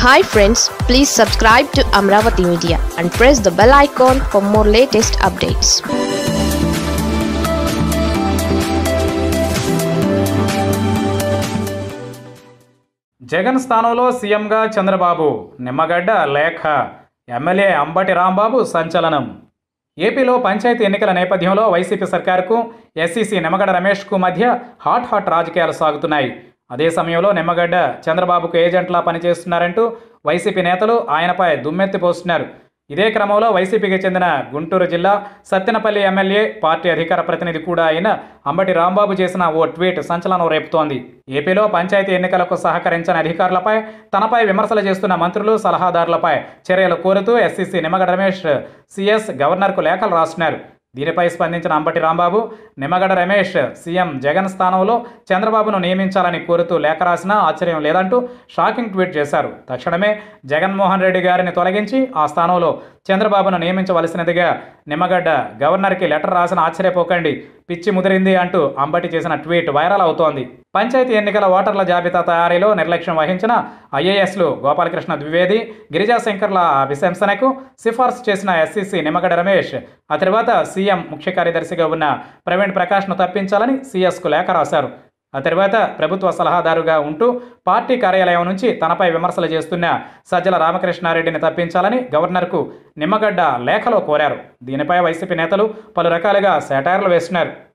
hi friends please subscribe to Amaravati media and press the bell icon for more latest updates Jagan స్థానంలో సీఎంగా చంద్రబాబు నిమ్మగడ్డ లేఖ MLA Ambati Rambabu సంచలనం ఏపీలో పంచాయతీ ఎన్నికల నేపథ్యంలో వైసీపీ సర్కారుకు ఎస్సీసీ నిమ్మగడ్డ రమేష్కు మధ్య హాట్ హాట్ రాజకీయాలు సాగుతున్నాయి అదే సమయంలో నిమ్మగడ్డ చంద్రబాబుకు ఏజెంట్లా పనిచేస్తున్నారంటూ వైసీపీ నేతలు ఆయనపై దుమ్మెత్తి పోస్తున్నారు ఇదే క్రమంలో వైసీపీకి చెందిన గుంటూరు జిల్లా సత్తెనపల్లి ఎమ్మెల్యే పార్టీ అధికార ప్రతినిధి కూడా అయిన అంబటి రాంబాబు చేసిన ఓ ట్వీట్ సంచలనం రేపుతోంది ఏపీలో పంచాయతీ ఎన్నికలకు సహకరించని అధికారులపై తనపై విమర్శలు చేస్తున్న మంత్రులు సలహాదారులపై చర్యలు కోరుతూ ఎస్సీసీ నిమ్మగడ్డ రమేష్ సీఎస్ గవర్నర్కు లేఖలు రాస్తున్నారు దీనిపై స్పందించిన అంబటి రాంబాబు నిమ్మగడ్డ రమేష్ సీఎం జగన్ స్థానంలో చంద్రబాబును నియమించాలని కోరుతూ లేఖ రాసినా ఆశ్చర్యం లేదంటూ షాకింగ్ ట్వీట్ చేశారు తక్షణమే జగన్మోహన్ రెడ్డి గారిని తొలగించి ఆ స్థానంలో చంద్రబాబును నియమించవలసినదిగా నిమ్మగడ్డ గవర్నర్కి లెటర్ రాసిన ఆశ్చర్యపోకండి పిచ్చి ముదిరింది అంటూ అంబటి చేసిన ట్వీట్ వైరల్ అవుతోంది పంచాయతీ ఎన్నికల ఓటర్ల జాబితా తయారీలో నిర్లక్ష్యం వహించిన ఐఏఎస్లు గోపాలకృష్ణ ద్వివేది గిరిజాశంకర్ల అభిశంసనకు సిఫార్సు చేసిన ఎస్సీసీ నిమ్మగడ్డ రమేష్ ఆ తర్వాత సీఎం ముఖ్య కార్యదర్శిగా ఉన్న ప్రవీణ్ ప్రకాష్ను తప్పించాలని సీఎస్కు లేఖ రాశారు ఆ తర్వాత ప్రభుత్వ సలహాదారుగా ఉంటూ పార్టీ కార్యాలయం నుంచి తనపై విమర్శలు చేస్తున్న సజ్జల రామకృష్ణారెడ్డిని తప్పించాలని గవర్నర్కు నిమ్మగడ్డ లేఖలో కోరారు దీనిపై వైసీపీ నేతలు పలు రకాలుగా సెటైర్లు వేస్తున్నారు